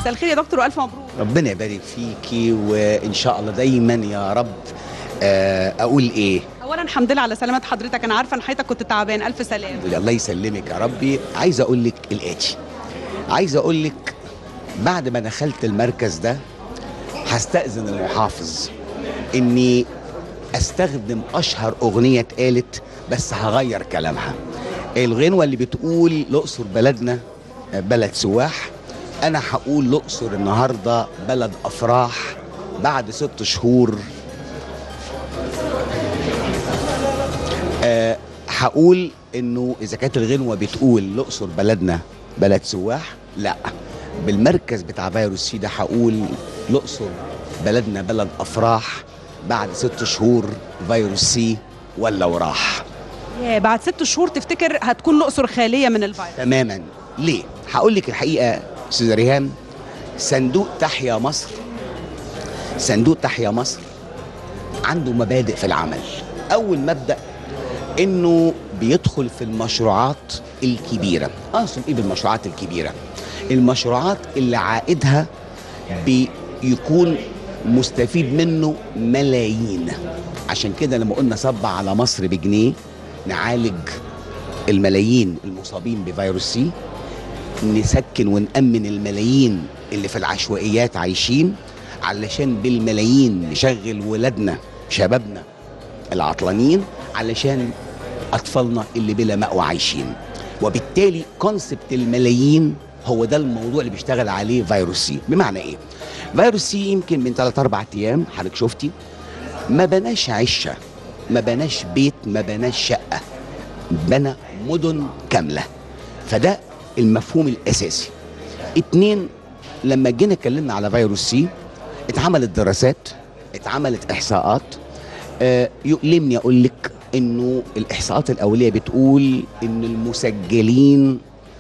مساء الخير يا دكتور والف مبروك ربنا يبارك فيكي وان شاء الله دايما يا رب آه، اقول ايه اولا الحمد لله على سلامه حضرتك انا عارفه ان حضرتك كنت تعبان الف سلام الله يسلمك يا ربي عايز اقول لك الاتي عايز اقول لك بعد ما دخلت المركز ده هستأذن المحافظ اني استخدم اشهر اغنيه اتقالت بس هغير كلامها الغنوه اللي بتقول الاقصر بلدنا بلد سواح انا هقول الاقصر النهارده بلد افراح بعد ست شهور آه، هقول انه اذا كانت الغنوه بتقول الاقصر بلدنا بلد سواح لا بالمركز بتاع فيروس سي ده هقول الاقصر بلدنا بلد افراح بعد ست شهور فيروس سي ولا وراح يا بعد ست شهور تفتكر هتكون الاقصر خاليه من الفيروس تماما ليه هقول لك الحقيقه استاذ ريهام صندوق تحيا مصر صندوق تحيا مصر عنده مبادئ في العمل اول مبدا انه بيدخل في المشروعات الكبيره اقصد ايه بالمشروعات الكبيره المشروعات اللي عائدها بيكون مستفيد منه ملايين عشان كده لما قلنا صب على مصر بجنيه نعالج الملايين المصابين بفيروس سي نسكن ونأمن الملايين اللي في العشوائيات عايشين علشان بالملايين نشغل ولادنا شبابنا العطلانين علشان أطفالنا اللي بلا مأوى عايشين وبالتالي كونسبت الملايين هو ده الموضوع اللي بيشتغل عليه فيروس سي بمعنى ايه فيروس سي يمكن من 3 4 ايام حضرتك شفتي ما بناش عشه ما بناش بيت ما بناش شقه بنى مدن كامله فده المفهوم الاساسي اتنين لما جينا اتكلمنا على فيروس سي اتعملت دراسات اتعملت احصاءات آه يؤلمني اقول لك انه الاحصاءات الاوليه بتقول ان المسجلين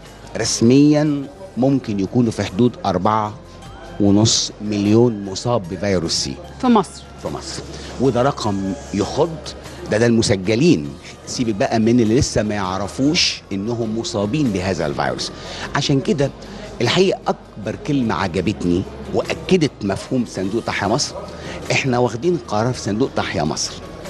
رسميا ممكن يكونوا في حدود أربعة ونص مليون مصاب بفيروس سي في مصر في مصر وده رقم يخض ده ده المسجلين سيبك بقى من اللي لسه ما يعرفوش انهم مصابين بهذا الفيروس عشان كده الحقيقه اكبر كلمه عجبتني واكدت مفهوم صندوق تحيا مصر احنا واخدين قرار في صندوق تحيا مصر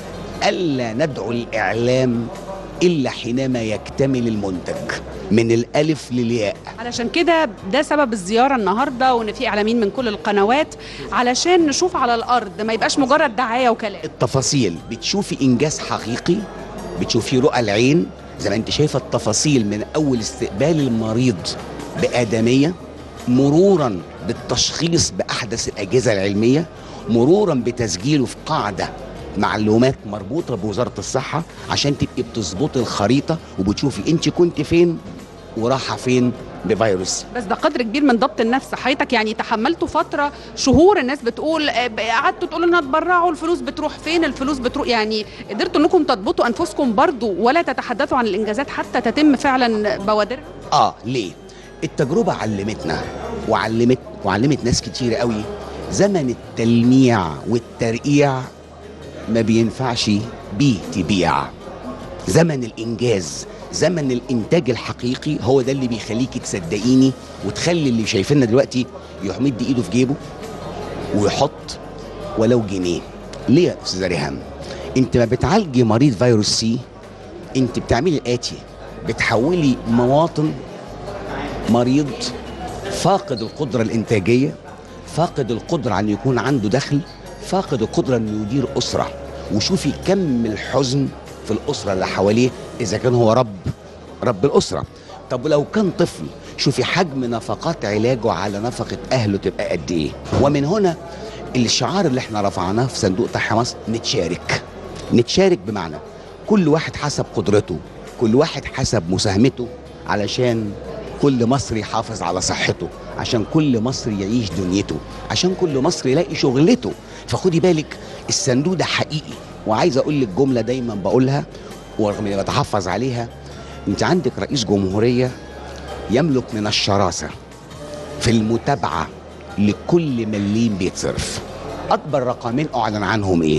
الا ندعو الاعلام الا حينما يكتمل المنتج من الالف للياء علشان كده ده سبب الزياره النهارده وان في اعلاميين من كل القنوات علشان نشوف على الارض ما يبقاش مجرد دعايه وكلام التفاصيل بتشوفي انجاز حقيقي بتشوفي رؤى العين زي ما انت شايفه التفاصيل من اول استقبال المريض بادميه مرورا بالتشخيص باحدث الاجهزه العلميه مرورا بتسجيله في قاعده معلومات مربوطه بوزاره الصحه عشان تبقي بتظبطي الخريطه وبتشوفي انت كنت فين وراحه فين بفيروس بس ده قدر كبير من ضبط النفس حضرتك يعني تحملتوا فتره شهور الناس بتقول آه، ب- قعدتوا تقولوا لنا اتبرعوا الفلوس بتروح فين الفلوس بتروح يعني قدرتوا انكم تضبطوا انفسكم برضو ولا تتحدثوا عن الانجازات حتى تتم فعلا بوادر اه ليه التجربه علمتنا وعلمت وعلمت ناس كتير قوي زمن التلميع والترقيع ما بينفعش بيه تبيع زمن الانجاز زمن الانتاج الحقيقي هو ده اللي بيخليكي تصدقيني وتخلي اللي شايفيننا دلوقتي يروح مد ايده في جيبه ويحط ولو جنيه ليه يا استاذه ريهام انت ما بتعالجي مريض فيروس سي انت بتعملي الاتي بتحولي مواطن مريض فاقد القدرة الإنتاجية فاقد القدرة على أن يكون عنده دخل فاقد القدرة أنه يدير أسرة وشوفي كم الحزن في الأسرة اللي حواليه إذا كان هو رب رب الأسرة طب ولو كان طفل شوفي حجم نفقات علاجه على نفقة أهله تبقى قد إيه ومن هنا الشعار اللي احنا رفعناه في صندوق تحيا مصر نتشارك نتشارك بمعنى كل واحد حسب قدرته كل واحد حسب مساهمته علشان كل مصري يحافظ على صحته عشان كل مصري يعيش دنيته عشان كل مصري يلاقي شغلته فخدي بالك الصندوق ده حقيقي وعايز اقول لك جمله دايما بقولها ورغم اني بتحفظ عليها انت عندك رئيس جمهوريه يملك من الشراسه في المتابعه لكل مليم بيتصرف اكبر رقمين اعلن عنهم ايه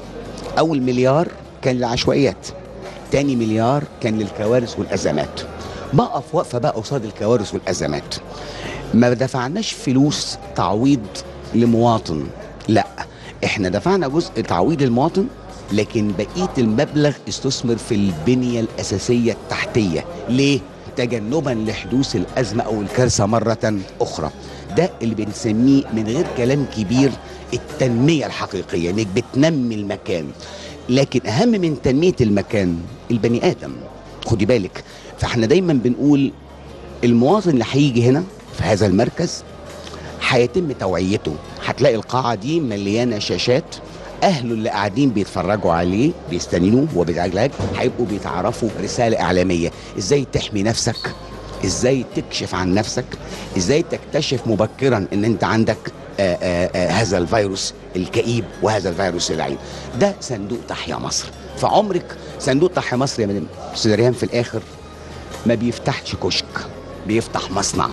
اول مليار كان للعشوائيات تاني مليار كان للكوارث والازمات بقف واقفه بقى قصاد الكوارث والازمات ما دفعناش فلوس تعويض لمواطن لا احنا دفعنا جزء تعويض المواطن لكن بقيه المبلغ استثمر في البنيه الاساسيه التحتيه ليه تجنبا لحدوث الازمه او الكارثه مره اخرى ده اللي بنسميه من غير كلام كبير التنميه الحقيقيه انك بتنمي المكان لكن اهم من تنميه المكان البني ادم خدي بالك فاحنا دايما بنقول المواطن اللي هيجي هنا في هذا المركز هيتم توعيته هتلاقي القاعة دي مليانة شاشات أهله اللي قاعدين بيتفرجوا عليه بيستنينوه وبالعلاج هيبقوا بيتعرفوا رسالة إعلامية إزاي تحمي نفسك إزاي تكشف عن نفسك إزاي تكتشف مبكرا إن أنت عندك آآ آآ هذا الفيروس الكئيب وهذا الفيروس اللعين ده صندوق تحيا مصر فعمرك صندوق تحيا مصر يا مدام استاذ ريهام في الاخر ما بيفتحش كشك بيفتح مصنع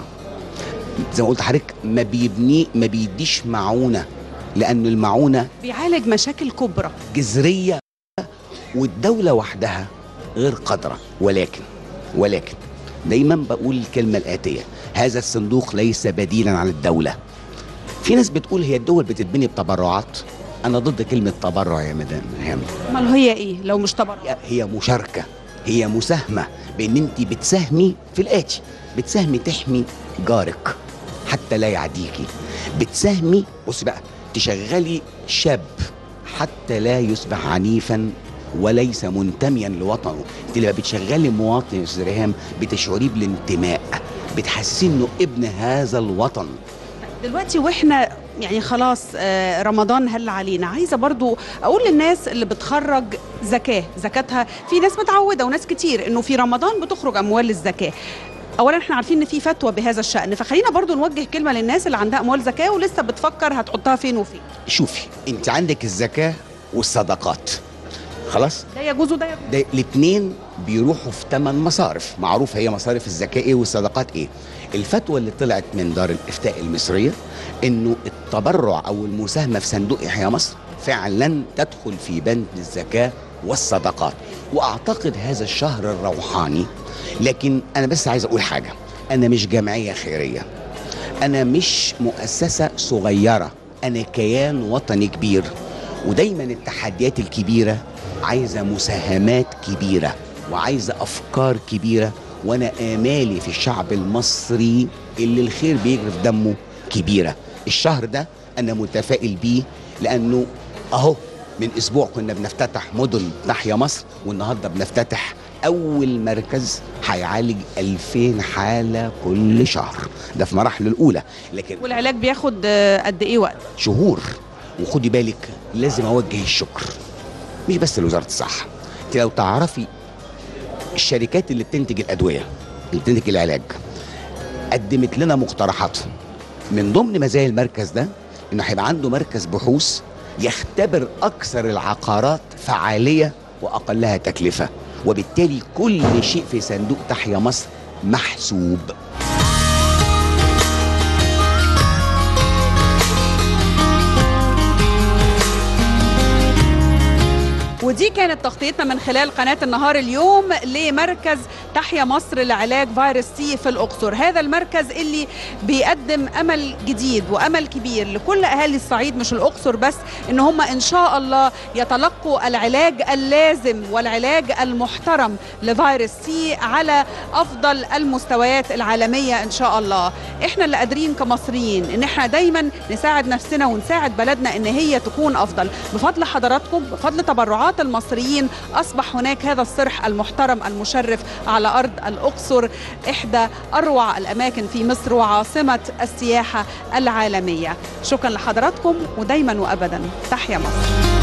زي ما قلت لحضرتك ما بيبني ما بيديش معونه لان المعونه بيعالج مشاكل كبرى جذريه والدوله وحدها غير قادره ولكن ولكن دايما بقول الكلمه الاتيه هذا الصندوق ليس بديلا عن الدوله في ناس بتقول هي الدول بتتبني بتبرعات انا ضد كلمه تبرع يا مدام ريهام امال هي ايه لو مش تبرع هي- هي مشاركه هي مساهمه بان انت بتساهمي في الاتي بتساهمي تحمي جارك حتى لا يعديكي بتساهمي بصي بقى تشغلي شاب حتى لا يصبح عنيفا وليس منتميا لوطنه انت لما بتشغلي مواطن يا استاذ ريهام بتشعريه بالانتماء بتحسسيه انه ابن هذا الوطن دلوقتي واحنا يعني خلاص آه، رمضان هل علينا عايزه برضو اقول للناس اللي بتخرج زكاه زكاتها في ناس متعوده وناس كتير انه في رمضان بتخرج اموال الزكاه اولا احنا عارفين ان في فتوى بهذا الشان فخلينا برضو نوجه كلمه للناس اللي عندها اموال زكاه ولسه بتفكر هتحطها فين وفين شوفي انت عندك الزكاه والصدقات خلاص ده يجوز وده يجوز ده الاثنين بيروحوا في ثمان مصارف معروف هي مصارف الزكاه ايه والصدقات ايه الفتوى اللي طلعت من دار الافتاء المصريه انه التبرع او المساهمه في صندوق احياء مصر فعلا تدخل في بند الزكاه والصدقات واعتقد هذا الشهر الروحاني لكن انا بس عايز اقول حاجه انا مش جمعيه خيريه انا مش مؤسسه صغيره انا كيان وطني كبير ودايما التحديات الكبيره عايزه مساهمات كبيره وعايزه افكار كبيره وانا امالي في الشعب المصري اللي الخير بيجري في دمه كبيره الشهر ده انا متفائل بيه لانه اهو من اسبوع كنا بنفتتح مدن تحيا مصر والنهارده بنفتتح اول مركز هيعالج 2000 حاله كل شهر ده في مراحله الاولى لكن والعلاج بياخد آه، قد ايه وقت شهور وخدي بالك لازم اوجه الشكر مش بس لوزاره الصحه انت لو تعرفي الشركات اللي بتنتج الادويه اللي بتنتج العلاج قدمت لنا مقترحات من ضمن مزايا المركز ده انه هيبقى عنده مركز بحوث يختبر اكثر العقارات فعاليه واقلها تكلفه وبالتالي كل شيء في صندوق تحيا مصر محسوب ودي كانت تغطيتنا من خلال قناة النهار اليوم لمركز تحيا مصر لعلاج فيروس سي في الأقصر هذا المركز اللي بيقدم أمل جديد وأمل كبير لكل أهالي الصعيد مش الأقصر بس إن هم إن شاء الله يتلقوا العلاج اللازم والعلاج المحترم لفيروس سي على أفضل المستويات العالمية إن شاء الله إحنا اللي قادرين كمصريين إن إحنا دايما نساعد نفسنا ونساعد بلدنا إن هي تكون أفضل بفضل حضراتكم بفضل تبرعات المصريين أصبح هناك هذا الصرح المحترم المشرف على أرض الأقصر إحدى أروع الأماكن في مصر وعاصمة السياحة العالمية شكرا لحضراتكم ودايما وأبدا تحيا مصر